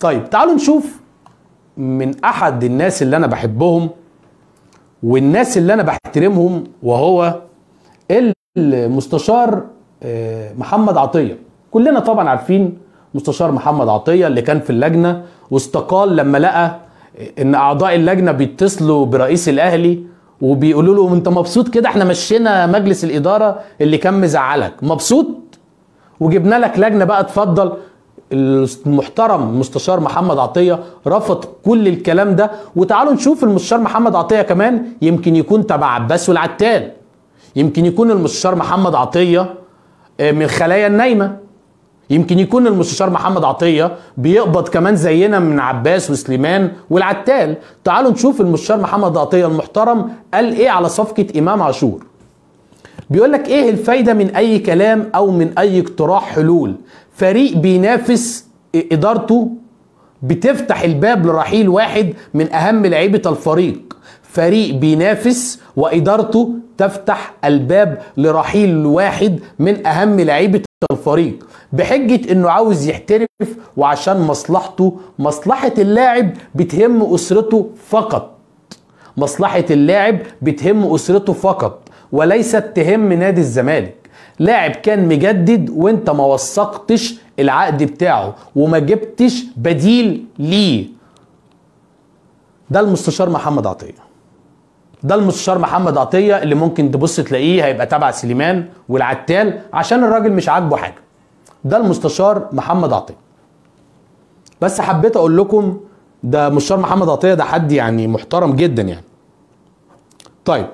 طيب تعالوا نشوف من احد الناس اللي انا بحبهم والناس اللي انا بحترمهم وهو المستشار آه، محمد عطيه كلنا طبعا عارفين مستشار محمد عطيه اللي كان في اللجنه واستقال لما لقى ان اعضاء اللجنه بيتصلوا برئيس الاهلي وبيقولوا له انت مبسوط كده احنا مشينا مجلس الاداره اللي كان مزعلك مبسوط وجبنا لك لجنه بقى اتفضل المحترم المستشار محمد عطيه رفض كل الكلام ده وتعالوا نشوف المستشار محمد عطيه كمان يمكن يكون تبع عباس والعتال يمكن يكون المستشار محمد عطيه آه، من الخلايا النايمه يمكن يكون المستشار محمد عطيه بيقبض كمان زينا من عباس وسليمان والعتال تعالوا نشوف المستشار محمد عطيه المحترم قال ايه على صفقه امام عاشور بيقول لك ايه الفايده من اي كلام او من اي اقتراح حلول فريق بينافس ادارته بتفتح الباب لرحيل واحد من اهم لعيبه الفريق فريق بينافس وادارته تفتح الباب لرحيل واحد من اهم لعيبه الفريق بحجه انه عاوز يحترف وعشان مصلحته مصلحه اللاعب بتهم اسرته فقط مصلحة اللاعب بتهم أسرته فقط وليست تهم نادي الزمالك لاعب كان مجدد وانت ما وثقتش العقد بتاعه وما جبتش بديل ليه ده المستشار محمد عطية ده المستشار محمد عطية اللي ممكن تبص تلاقيه هيبقى تبع سليمان والعتال عشان الراجل مش عاجبه حاجة ده المستشار محمد عطية بس حبيت اقول لكم ده مستشار محمد عطيه ده حد يعني محترم جدا يعني طيب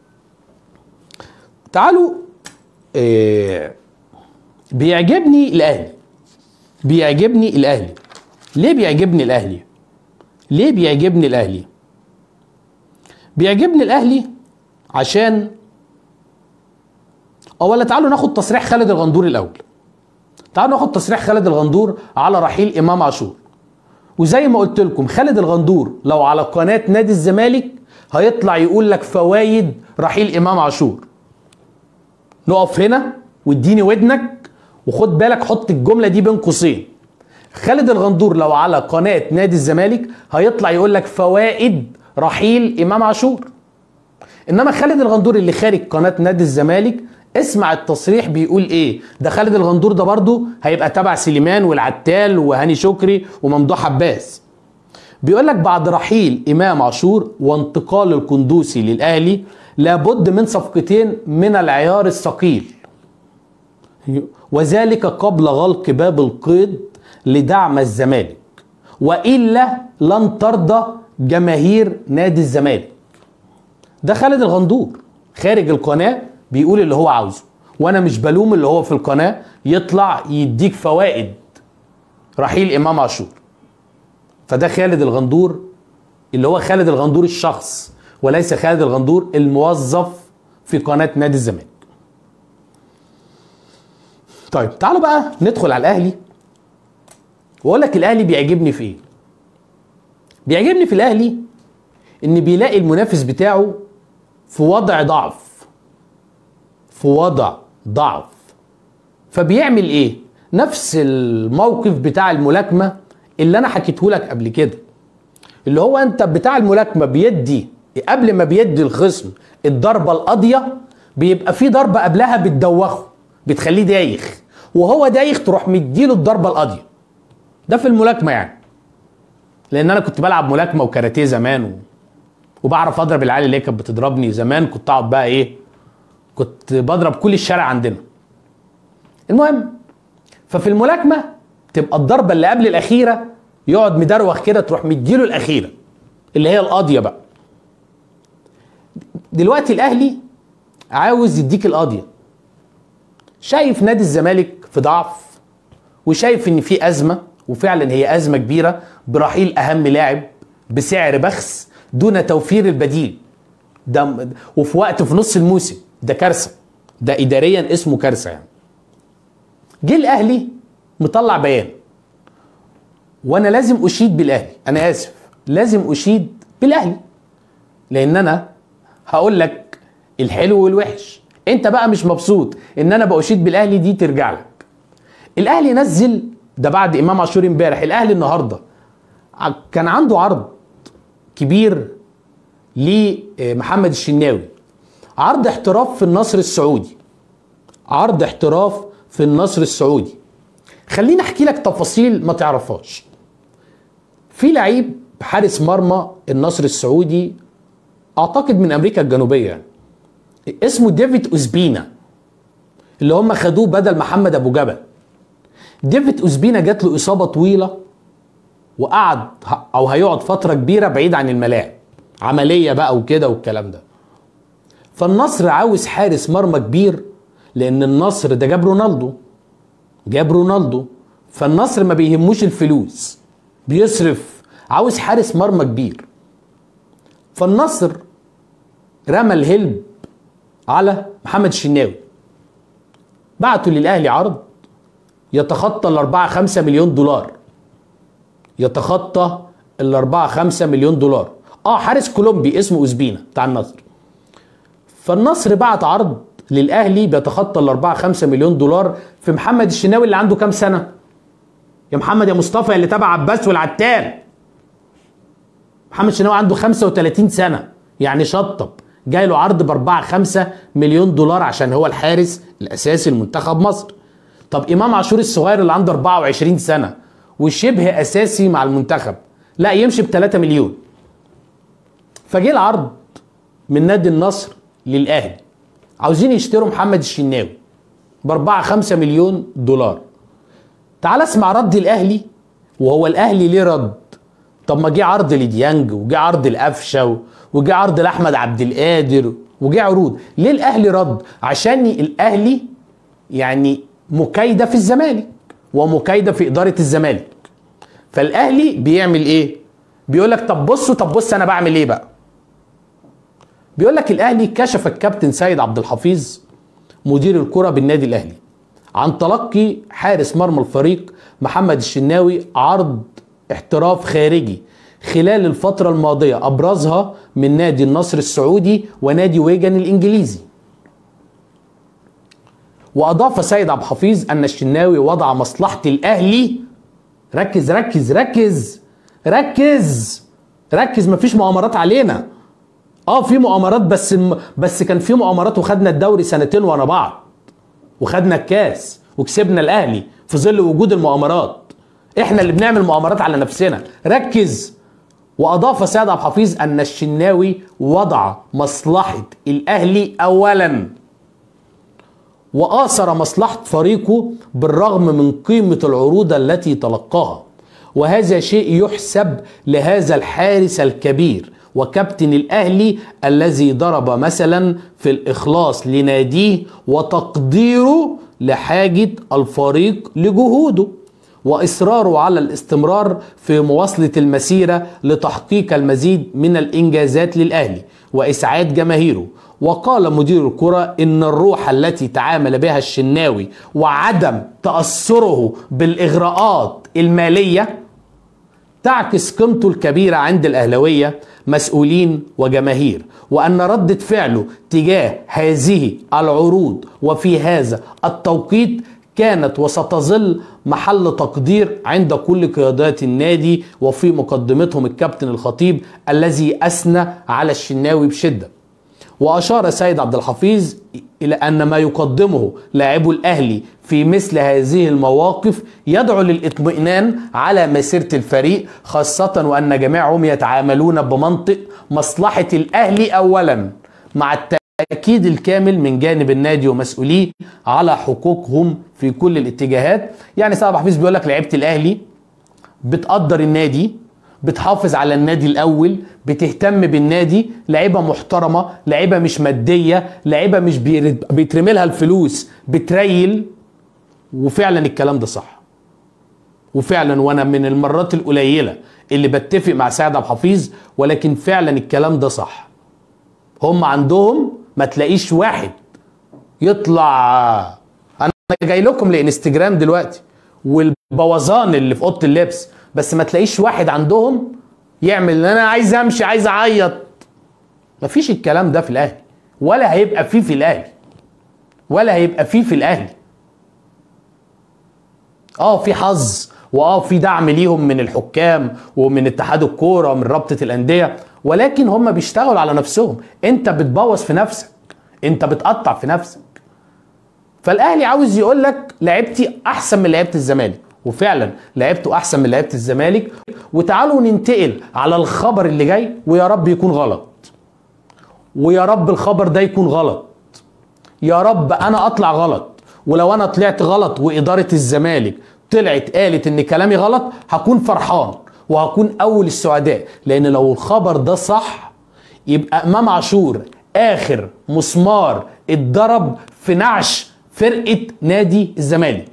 تعالوا إيه بيعجبني الاهلي بيعجبني الاهلي ليه بيعجبني الاهلي ليه بيعجبني الاهلي بيعجبني الاهلي عشان اولا تعالوا ناخد تصريح خالد الغندور الاول تعالوا ناخد تصريح خالد الغندور على رحيل امام عاشور وزي ما قلت لكم خالد الغندور لو على قناه نادي الزمالك هيطلع يقول لك فوايد رحيل امام عاشور نقف هنا واديني ودنك وخد بالك حط الجمله دي بين قوسين خالد الغندور لو على قناه نادي الزمالك هيطلع يقول لك فوائد رحيل امام عاشور انما خالد الغندور اللي خارج قناه نادي الزمالك اسمع التصريح بيقول ايه ده خالد الغندور ده برضه هيبقى تبع سليمان والعتال وهاني شكري وممدوح عباس بيقول لك بعد رحيل امام عاشور وانتقال القندوسي للاهلي لابد من صفقتين من العيار الثقيل وذلك قبل غلق باب القيد لدعم الزمالك والا لن ترضى جماهير نادي الزمالك ده خالد الغندور خارج القناه بيقول اللي هو عاوزه وانا مش بلوم اللي هو في القناه يطلع يديك فوائد رحيل امام عاشور فده خالد الغندور اللي هو خالد الغندور الشخص وليس خالد الغندور الموظف في قناه نادي الزمالك طيب تعالوا بقى ندخل على الاهلي واقول لك الاهلي بيعجبني في ايه بيعجبني في الاهلي ان بيلاقي المنافس بتاعه في وضع ضعف في وضع ضعف فبيعمل ايه نفس الموقف بتاع الملاكمه اللي انا حكيته لك قبل كده اللي هو انت بتاع الملاكمه بيدي قبل ما بيدي الخصم الضربه القاضيه بيبقى في ضربه قبلها بتدوخه بتخليه دايخ وهو دايخ تروح مديله الضربه القاضيه ده في الملاكمه يعني لان انا كنت بلعب ملاكمه وكاراتيه زمان و... وبعرف اضرب العيال اللي هي كانت بتضربني زمان كنت اقعد بقى ايه كنت بضرب كل الشارع عندنا المهم ففي الملاكمه تبقى الضربه اللي قبل الاخيره يقعد مدروخ كده تروح مديله الاخيره اللي هي القاضيه بقى دلوقتي الاهلي عاوز يديك القاضيه شايف نادي الزمالك في ضعف وشايف ان في ازمه وفعلا هي ازمه كبيره برحيل اهم لاعب بسعر بخس دون توفير البديل ده وفي وقت في نص الموسم ده كارثه ده اداريا اسمه كارثه يعني جه الاهلي مطلع بيان وانا لازم اشيد بالاهلي انا اسف لازم اشيد بالاهلي لان انا هقول لك الحلو والوحش انت بقى مش مبسوط ان انا باشيد بالاهلي دي ترجع لك الاهلي نزل ده بعد امام عاشور امبارح الاهلي النهارده ع- كان عنده عرض كبير لمحمد الشناوي عرض احتراف في النصر السعودي عرض احتراف في النصر السعودي خليني احكي لك تفاصيل ما تعرفهاش في لعيب حارس مرمى النصر السعودي اعتقد من امريكا الجنوبيه يعني اسمه ديفيد اوزبينا اللي هم خدوه بدل محمد ابو جبل ديفيد اوزبينا جات له اصابه طويله وقعد او هيقعد فتره كبيره بعيد عن الملاعب عمليه بقى وكده والكلام ده فالنصر عاوز حارس مرمى كبير لان النصر ده جاب رونالدو جاب رونالدو فالنصر ما بيهموش الفلوس بيصرف عاوز حارس مرمى كبير فالنصر رمى الهلب على محمد الشناوي بعتوا للاهلي عرض يتخطى ال 4 5 مليون دولار يتخطى ال 4 5 مليون دولار اه حارس كولومبي اسمه اوزبينا بتاع النصر فالنصر بعت عرض للاهلي بيتخطى ال 4 5 مليون دولار في محمد الشناوي اللي عنده كام سنه يا محمد يا مصطفى اللي تبع عباس والعتال محمد الشناوي عنده 35 سنه يعني شطب جاي له عرض ب 4 5 مليون دولار عشان هو الحارس الاساسي لمنتخب مصر طب امام عاشور الصغير اللي عنده 24 سنه وشبه اساسي مع المنتخب لا يمشي ب 3 مليون فجه العرض من نادي النصر للاهلي عاوزين يشتروا محمد الشناوي ب 4 5 مليون دولار تعال اسمع رد الاهلي وهو الاهلي ليه رد طب ما جه عرض لديانج وجه عرض لقفشه وجه عرض لاحمد عبد القادر وجه عروض ليه الاهلي رد عشان الاهلي يعني مكايده في الزمالك ومكايده في اداره الزمالك فالاهلي بيعمل ايه بيقول لك طب بصوا طب بص انا بعمل ايه بقى بيقول لك الاهلي كشف الكابتن سيد عبد الحفيظ مدير الكره بالنادي الاهلي عن تلقي حارس مرمى الفريق محمد الشناوي عرض احتراف خارجي خلال الفترة الماضية أبرزها من نادي النصر السعودي ونادي ويجن الإنجليزي وأضاف سيد عبد الحفيظ أن الشناوي وضع مصلحة الأهلي ركز ركز ركز ركز ركز مفيش مؤامرات علينا اه في مؤامرات بس بس كان في مؤامرات وخدنا الدوري سنتين ورا بعض وخدنا الكاس وكسبنا الاهلي في ظل وجود المؤامرات احنا اللي بنعمل مؤامرات على نفسنا ركز واضاف سيد عبد الحفيظ ان الشناوي وضع مصلحه الاهلي اولا واثر مصلحه فريقه بالرغم من قيمه العروض التي تلقاها وهذا شيء يحسب لهذا الحارس الكبير وكابتن الاهلي الذي ضرب مثلا في الاخلاص لناديه وتقديره لحاجه الفريق لجهوده واصراره على الاستمرار في مواصله المسيره لتحقيق المزيد من الانجازات للاهلي واسعاد جماهيره وقال مدير الكرة إن الروح التي تعامل بها الشناوي وعدم تأثره بالإغراءات المالية تعكس قيمته الكبيرة عند الأهلوية مسؤولين وجماهير وأن ردة فعله تجاه هذه العروض وفي هذا التوقيت كانت وستظل محل تقدير عند كل قيادات النادي وفي مقدمتهم الكابتن الخطيب الذي أثنى على الشناوي بشدة وأشار سيد عبد الحفيظ إلى أن ما يقدمه لاعبو الأهلي في مثل هذه المواقف يدعو للاطمئنان على مسيرة الفريق خاصة وأن جميعهم يتعاملون بمنطق مصلحة الأهلي أولا مع التأكيد الكامل من جانب النادي ومسؤوليه على حقوقهم في كل الاتجاهات يعني سيد عبد الحفيظ بيقول لك لعيبة الأهلي بتقدر النادي بتحافظ على النادي الاول بتهتم بالنادي لعيبه محترمه لعيبه مش ماديه لعيبه مش بيترمي لها الفلوس بتريل وفعلا الكلام ده صح وفعلا وانا من المرات القليله اللي بتفق مع سعد عبد الحفيظ ولكن فعلا الكلام ده صح هم عندهم ما تلاقيش واحد يطلع انا جاي لكم لانستجرام دلوقتي والبوظان اللي في اوضه اللبس بس ما تلاقيش واحد عندهم يعمل انا عايز امشي عايز اعيط مفيش الكلام ده في الاهلي ولا هيبقى فيه في الاهلي ولا هيبقى فيه في الاهلي اه في حظ واه في دعم ليهم من الحكام ومن اتحاد الكوره ومن رابطه الانديه ولكن هم بيشتغلوا على نفسهم انت بتبوظ في نفسك انت بتقطع في نفسك فالاهلي عاوز يقول لك لعبتي احسن من لعيبه الزمالك وفعلا لعبته احسن من لعيبه الزمالك وتعالوا ننتقل على الخبر اللي جاي ويا رب يكون غلط ويا رب الخبر ده يكون غلط يا رب انا اطلع غلط ولو انا طلعت غلط واداره الزمالك طلعت قالت ان كلامي غلط هكون فرحان وهكون اول السعداء لان لو الخبر ده صح يبقى امام عاشور اخر مسمار اتضرب في نعش فرقه نادي الزمالك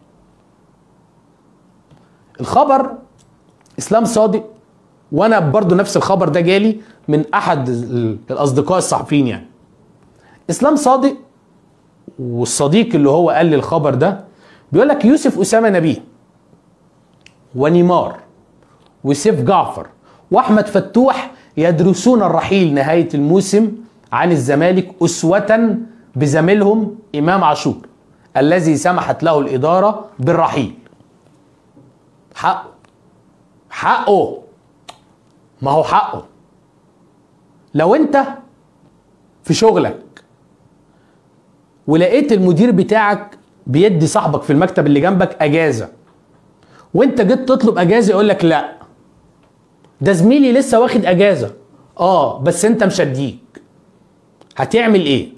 الخبر اسلام صادق وانا برضو نفس الخبر ده جالي من احد الاصدقاء الصحفيين يعني اسلام صادق والصديق اللي هو قال لي الخبر ده بيقول لك يوسف اسامه نبيه ونيمار وسيف جعفر واحمد فتوح يدرسون الرحيل نهايه الموسم عن الزمالك اسوه بزميلهم امام عاشور الذي سمحت له الاداره بالرحيل حقه حقه ما هو حقه لو انت في شغلك ولقيت المدير بتاعك بيدي صاحبك في المكتب اللي جنبك اجازه وانت جيت تطلب اجازه يقول لك لا ده زميلي لسه واخد اجازه اه بس انت مش هديك هتعمل ايه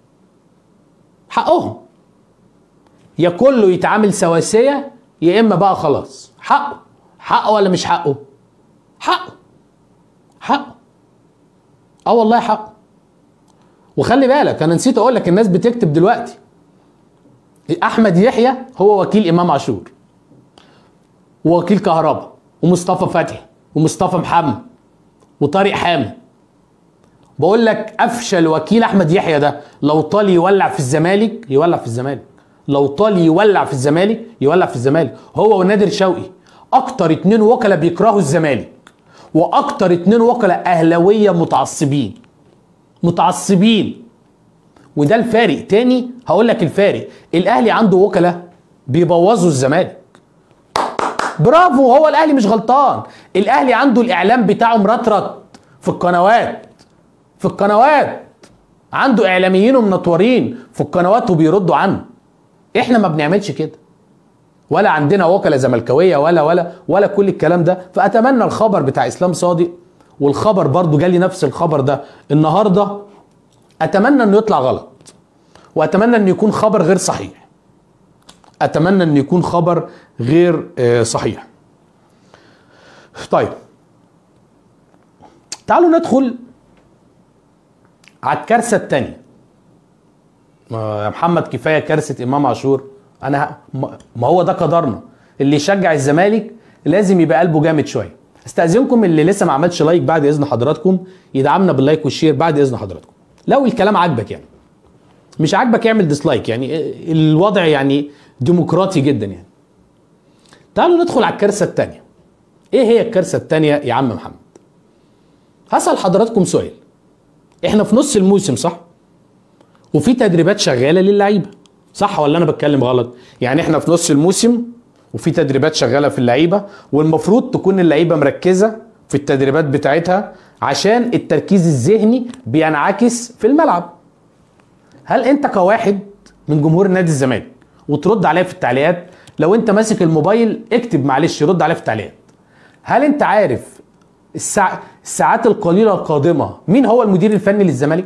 حقهم يا كله يتعامل سواسيه يا اما بقى خلاص حقه حقه ولا مش حقه حقه حقه اه والله حقه وخلي بالك انا نسيت اقول لك الناس بتكتب دلوقتي احمد يحيى هو وكيل امام عاشور ووكيل كهرباء ومصطفى فتحي ومصطفى محمد وطارق حامد بقول لك افشل وكيل احمد يحيى ده لو طال يولع في الزمالك يولع في الزمالك لو طال يولع في الزمالك يولع في الزمالك هو ونادر شوقي اكتر اتنين وكلاء بيكرهوا الزمالك واكتر اتنين وكلاء اهلاويه متعصبين متعصبين وده الفارق تاني هقول لك الفارق الاهلي عنده وكلاء بيبوظوا الزمالك برافو هو الاهلي مش غلطان الاهلي عنده الاعلام بتاعه مرطرط في القنوات في القنوات عنده اعلاميين ومنطورين في القنوات وبيردوا عنه احنا ما بنعملش كده ولا عندنا وكلاء زملكاويه ولا ولا ولا كل الكلام ده فاتمنى الخبر بتاع اسلام صادق والخبر برضو جالي نفس الخبر ده النهارده اتمنى انه يطلع غلط واتمنى انه يكون خبر غير صحيح اتمنى انه يكون خبر غير آه، صحيح طيب تعالوا ندخل على الكارثه الثانيه يا محمد كفايه كارثه امام عاشور انا ه- ما ما هو ده قدرنا اللي يشجع الزمالك لازم يبقى قلبه جامد شويه استاذنكم اللي لسه ما عملش لايك بعد اذن حضراتكم يدعمنا باللايك والشير بعد اذن حضراتكم لو الكلام عاجبك يعني مش عاجبك اعمل ديسلايك يعني الوضع يعني ديمقراطي جدا يعني تعالوا ندخل على الكارثه الثانيه ايه هي الكارثه الثانيه يا عم محمد هسال حضراتكم سؤال احنا في نص الموسم صح وفي تدريبات شغاله للعيبه صح ولا انا بتكلم غلط يعني احنا في نص الموسم وفي تدريبات شغاله في اللعيبه والمفروض تكون اللعيبه مركزه في التدريبات بتاعتها عشان التركيز الذهني بينعكس في الملعب هل انت كواحد من جمهور نادي الزمالك وترد عليا في التعليقات لو انت ماسك الموبايل اكتب معلش رد عليا في التعليقات هل انت عارف الساع... الساعات القليله القادمه مين هو المدير الفني للزمالك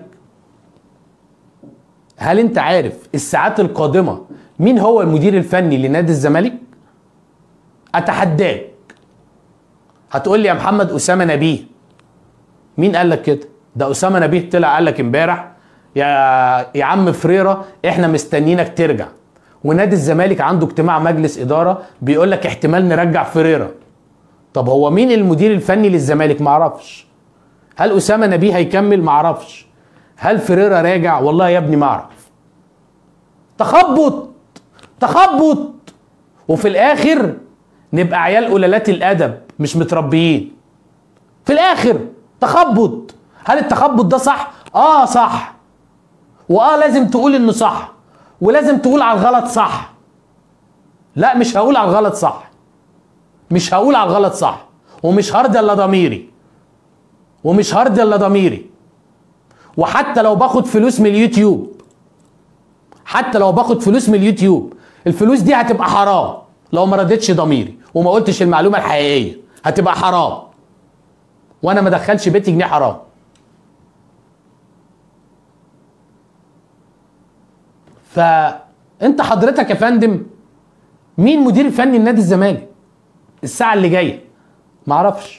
هل انت عارف الساعات القادمه مين هو المدير الفني لنادي الزمالك اتحداك هتقول لي يا محمد اسامه نبيه مين قال لك كده ده اسامه نبيه طلع قال لك امبارح يا يا عم فريرة احنا مستنيينك ترجع ونادي الزمالك عنده اجتماع مجلس اداره بيقول لك احتمال نرجع فريرة طب هو مين المدير الفني للزمالك معرفش هل اسامه نبيه هيكمل معرفش هل فريرة راجع والله يا ابني ما اعرف تخبط تخبط وفي الاخر نبقى عيال قلالات الادب مش متربيين في الاخر تخبط هل التخبط ده صح اه صح واه لازم تقول انه صح ولازم تقول على الغلط صح لا مش هقول على الغلط صح مش هقول على الغلط صح ومش هرضي الا ضميري ومش هرضي الا ضميري وحتى لو باخد فلوس من اليوتيوب حتى لو باخد فلوس من اليوتيوب الفلوس دي هتبقى حرام لو ما رضيتش ضميري وما قلتش المعلومه الحقيقيه هتبقى حرام وانا ما دخلش بيتي جنيه حرام فانت حضرتك يا فندم مين مدير فني لنادي الزمالك الساعه اللي جايه معرفش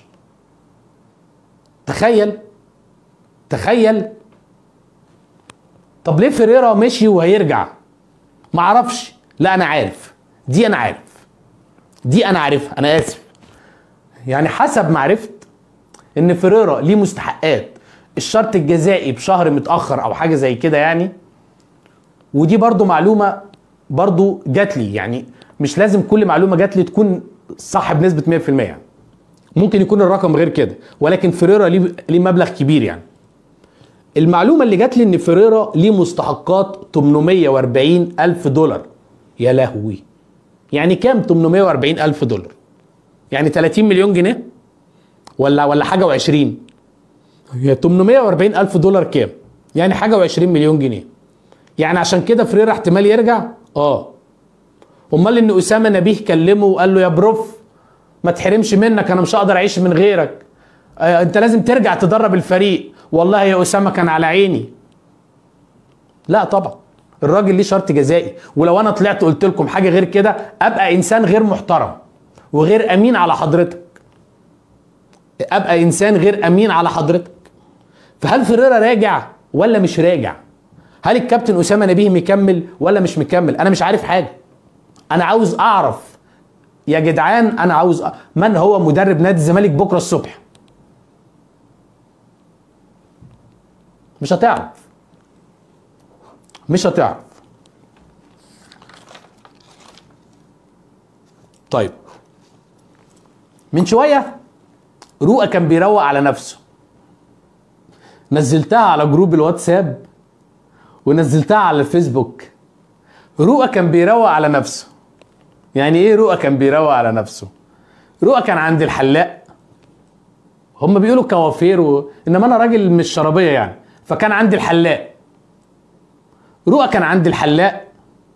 تخيل تخيل طب ليه فيريرا مشي وهيرجع معرفش لا انا عارف دي انا عارف دي انا عارفها انا اسف يعني حسب ما عرفت ان فيريرا ليه مستحقات الشرط الجزائي بشهر متاخر او حاجه زي كده يعني ودي برضو معلومه برضو جات لي يعني مش لازم كل معلومه جات لي تكون صح بنسبه 100% يعني ممكن يكون الرقم غير كده ولكن فيريرا ليه ليه مبلغ كبير يعني المعلومه اللي جات لي ان فيريرا ليه مستحقات 840 الف دولار يا لهوي يعني كام 840 الف دولار يعني 30 مليون جنيه ولا ولا حاجه و20 هي 840 الف دولار كام يعني حاجه و20 مليون جنيه يعني عشان كده فريرا احتمال يرجع اه امال ان اسامه نبيه كلمه وقال له يا بروف ما تحرمش منك انا مش هقدر اعيش من غيرك آه انت لازم ترجع تدرب الفريق والله يا اسامه كان على عيني لا طبعا الراجل ليه شرط جزائي ولو انا طلعت قلت لكم حاجه غير كده ابقى انسان غير محترم وغير امين على حضرتك ابقى انسان غير امين على حضرتك فهل فريرا راجع ولا مش راجع هل الكابتن اسامه نبيه مكمل ولا مش مكمل انا مش عارف حاجه انا عاوز اعرف يا جدعان انا عاوز أ... من هو مدرب نادي الزمالك بكره الصبح مش هتعرف مش هتعرف طيب من شويه رؤى كان بيروق على نفسه نزلتها على جروب الواتساب ونزلتها على الفيسبوك رؤى كان بيروق على نفسه يعني ايه رؤى كان بيروق على نفسه رؤى كان عند الحلاق هم بيقولوا كوافير و... انما انا راجل مش شرابيه يعني فكان عندي الحلاق رؤى كان عند الحلاق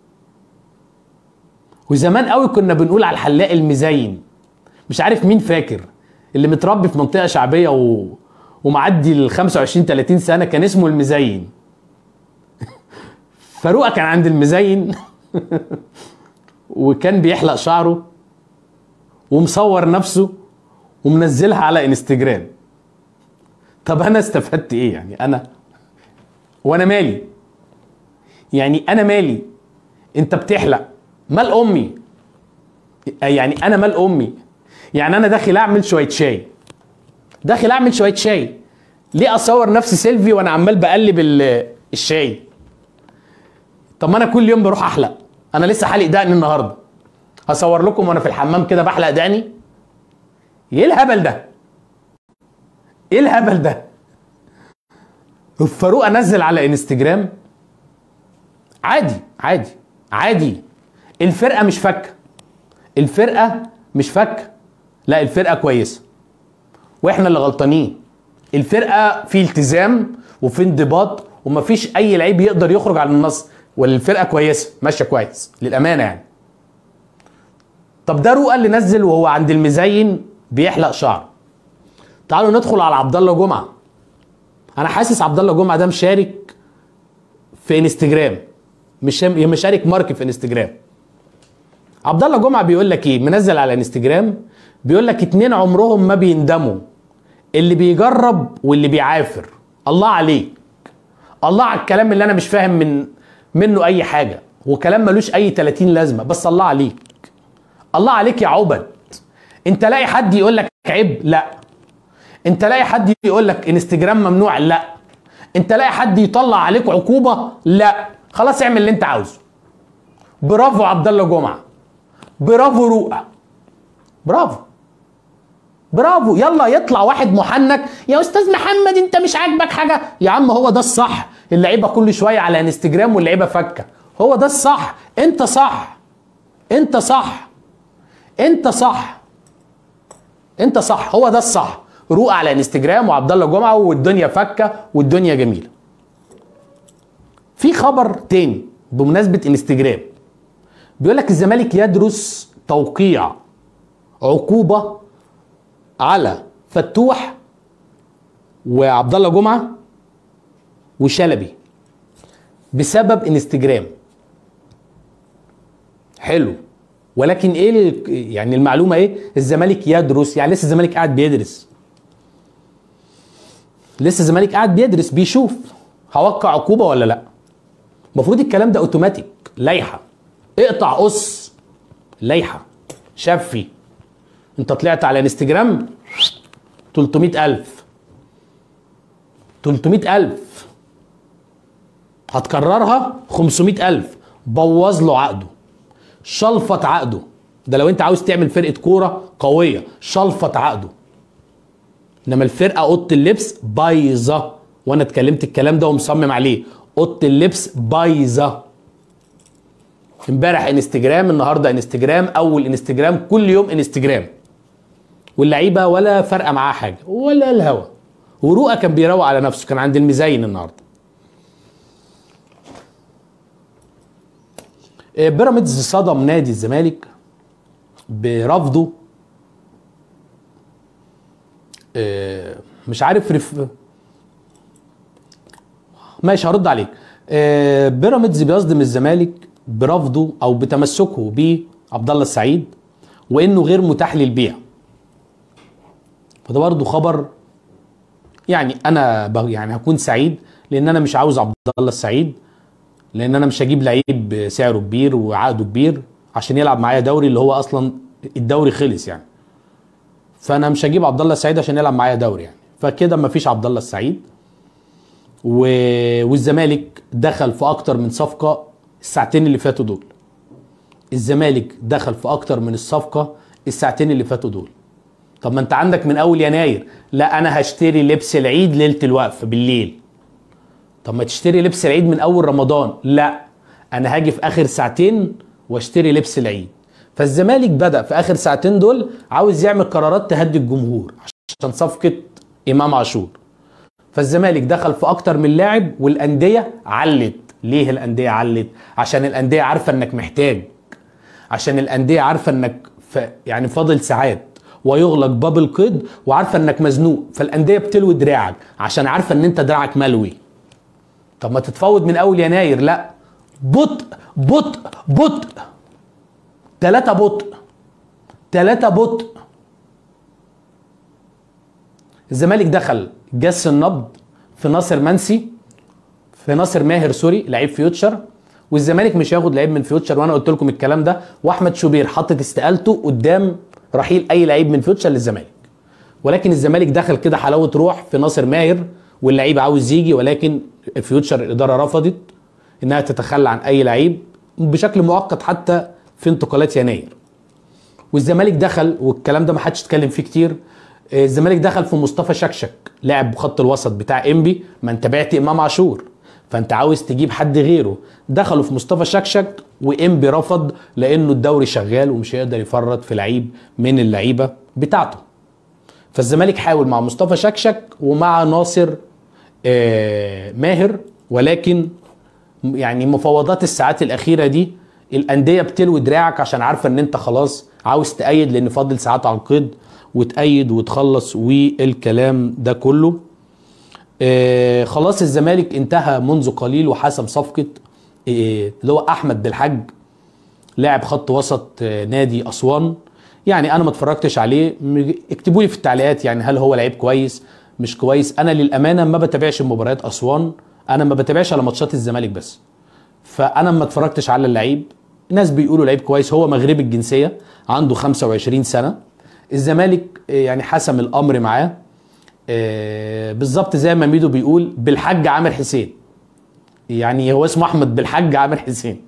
وزمان قوي كنا بنقول على الحلاق المزين مش عارف مين فاكر اللي متربي في منطقه شعبيه و... ومعدي ال 25 30 سنه كان اسمه المزين فرؤى كان عند المزين وكان بيحلق شعره ومصور نفسه ومنزلها على انستجرام طب انا استفدت ايه يعني انا وانا مالي يعني انا مالي انت بتحلق مال امي يعني انا مال امي يعني انا داخل اعمل شويه شاي داخل اعمل شويه شاي ليه اصور نفسي سيلفي وانا عمال بقلب الشاي طب ما انا كل يوم بروح احلق انا لسه حالق دقني النهارده هصور لكم وانا في الحمام كده بحلق دقني ايه الهبل ده ايه الهبل ده فاروق انزل على انستجرام عادي عادي عادي الفرقه مش فكه الفرقه مش فكه لا الفرقه كويسه واحنا اللي غلطانين الفرقه في التزام وفي انضباط ومفيش اي لعيب يقدر يخرج عن النص والفرقه كويسه ماشيه كويس للامانه يعني طب ده رؤى اللي نزل وهو عند المزين بيحلق شعر تعالوا ندخل على عبد الله جمعه انا حاسس عبد الله جمعه ده مشارك في انستجرام مش مشارك مارك في انستجرام عبد الله جمعه بيقول لك ايه منزل على انستجرام بيقول لك اتنين عمرهم ما بيندموا اللي بيجرب واللي بيعافر الله عليك الله على الكلام اللي انا مش فاهم من منه اي حاجه وكلام ملوش اي 30 لازمه بس الله عليك الله عليك يا عبد انت لاقي حد يقول لك عيب لا انت لاقي حد يقول لك انستجرام ممنوع لا انت لاقي حد يطلع عليك عقوبه لا خلاص اعمل اللي انت عاوزه برافو عبد الله جمعه برافو رؤى برافو برافو يلا يطلع واحد محنك يا استاذ محمد انت مش عاجبك حاجه يا عم هو ده الصح اللعيبه كل شويه على انستجرام واللعيبه فكه هو ده الصح انت صح انت صح انت صح انت صح هو ده الصح روق على انستجرام وعبد الله جمعه والدنيا فكه والدنيا جميله في خبر تاني بمناسبه انستجرام بيقول لك الزمالك يدرس توقيع عقوبه على فتوح وعبد الله جمعه وشلبي بسبب انستجرام حلو ولكن ايه ال- يعني المعلومه ايه الزمالك يدرس يعني لسه الزمالك قاعد بيدرس لسه الزمالك قاعد بيدرس بيشوف هوقع عقوبه ولا لا المفروض الكلام ده اوتوماتيك لائحه اقطع قص لائحه شفي انت طلعت على انستجرام 300000 300000 هتكررها 500000 بوظ له عقده شلفط عقده ده لو انت عاوز تعمل فرقه كوره قويه شلفط عقده انما الفرقه اوضه اللبس بايظه وانا اتكلمت الكلام ده ومصمم عليه اوضه اللبس بايظه امبارح انستجرام النهارده انستجرام اول انستجرام كل يوم انستجرام واللعيبه ولا فارقه معاه حاجه ولا الهوا ورؤى كان بيروق على نفسه كان عند المزين النهارده آه، بيراميدز صدم نادي الزمالك برفضه آه، مش عارف رف... ماشي هرد عليك آه، بيراميدز بيصدم الزمالك برفضه او بتمسكه بعبد الله السعيد وانه غير متاح للبيع فده برضه خبر يعني انا ب- يعني هكون سعيد لان انا مش عاوز عبد الله السعيد لان انا مش هجيب لعيب سعره كبير وعقده كبير عشان يلعب معايا دوري اللي هو اصلا الدوري خلص يعني فانا مش هجيب عبد الله السعيد عشان يلعب معايا دوري يعني فكده مفيش عبد الله السعيد و... والزمالك دخل في اكتر من صفقه الساعتين اللي فاتوا دول الزمالك دخل في اكتر من الصفقه الساعتين اللي فاتوا دول طب ما انت عندك من اول يناير لا انا هشتري لبس العيد ليله الوقفه بالليل طب ما تشتري لبس العيد من اول رمضان لا انا هاجي في اخر ساعتين واشتري لبس العيد فالزمالك بدا في اخر ساعتين دول عاوز يعمل قرارات تهدي الجمهور عشان صفقه امام عاشور فالزمالك دخل في اكتر من لاعب والانديه علت ليه الانديه علت عشان الانديه عارفه انك محتاج عشان الانديه عارفه انك ف... يعني فاضل ساعات ويغلق باب القيد وعارفه انك مزنوق فالانديه بتلوي دراعك عشان عارفه ان انت دراعك ملوي طب ما تتفاوض من اول يناير لا بطء بطء بطء ثلاثة بطء ثلاثة بطء الزمالك دخل جس النبض في ناصر منسي في ناصر ماهر سوري لعيب فيوتشر والزمالك مش هياخد لعيب من فيوتشر وانا قلت لكم الكلام ده واحمد شوبير حطت استقالته قدام رحيل اي لعيب من فيوتشر للزمالك ولكن الزمالك دخل كده حلاوه روح في ناصر ماهر واللعيب عاوز يجي ولكن فيوتشر الاداره رفضت انها تتخلى عن اي لعيب بشكل مؤقت حتى في انتقالات يناير والزمالك دخل والكلام ده ما حدش اتكلم فيه كتير آه، الزمالك دخل في مصطفى شكشك لاعب خط الوسط بتاع انبي ما انت بعت امام عاشور فانت عاوز تجيب حد غيره دخلوا في مصطفى شكشك وانبي رفض لانه الدوري شغال ومش هيقدر يفرط في لعيب من اللعيبه بتاعته فالزمالك حاول مع مصطفى شكشك ومع ناصر آه، ماهر ولكن يعني مفاوضات الساعات الاخيره دي الانديه بتلوي دراعك عشان عارفه ان انت خلاص عاوز تأيد لان فاضل ساعات على القيد وتأيد وتخلص والكلام ده كله آه خلاص الزمالك انتهى منذ قليل وحسم صفقه آه اللي هو احمد بالحج لاعب خط وسط آه نادي اسوان يعني انا ما اتفرجتش عليه م- اكتبوا لي في التعليقات يعني هل هو لعيب كويس مش كويس انا للامانه ما بتابعش مباريات اسوان انا ما بتابعش على ماتشات الزمالك بس فانا ما اتفرجتش على اللعيب ناس بيقولوا لعيب كويس هو مغربي الجنسيه عنده 25 سنه الزمالك آه، يعني حسم الامر معاه آه، بالظبط زي ما ميدو بيقول بالحاج عامر حسين يعني هو اسمه احمد بالحاج عامر حسين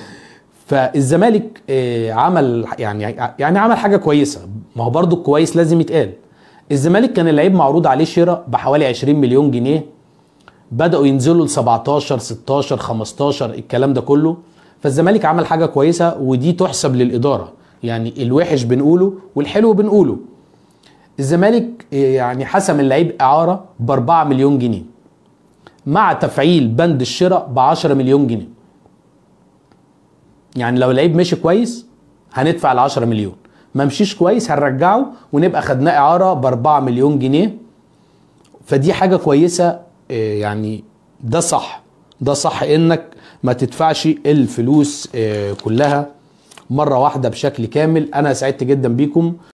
فالزمالك آه، عمل يعني يعني عمل حاجه كويسه ما هو برضو الكويس لازم يتقال الزمالك كان اللعيب معروض عليه شراء بحوالي 20 مليون جنيه بداوا ينزلوا ل 17 16 15 الكلام ده كله فالزمالك عمل حاجه كويسه ودي تحسب للاداره يعني الوحش بنقوله والحلو بنقوله الزمالك يعني حسم اللعيب اعاره ب 4 مليون جنيه مع تفعيل بند الشراء ب 10 مليون جنيه يعني لو اللعيب مشي كويس هندفع ال 10 مليون ما مشيش كويس هنرجعه ونبقى خدناه اعاره ب 4 مليون جنيه فدي حاجه كويسه آه، يعني ده صح ده صح انك ما تدفعش الفلوس آه، كلها مره واحده بشكل كامل انا سعدت جدا بيكم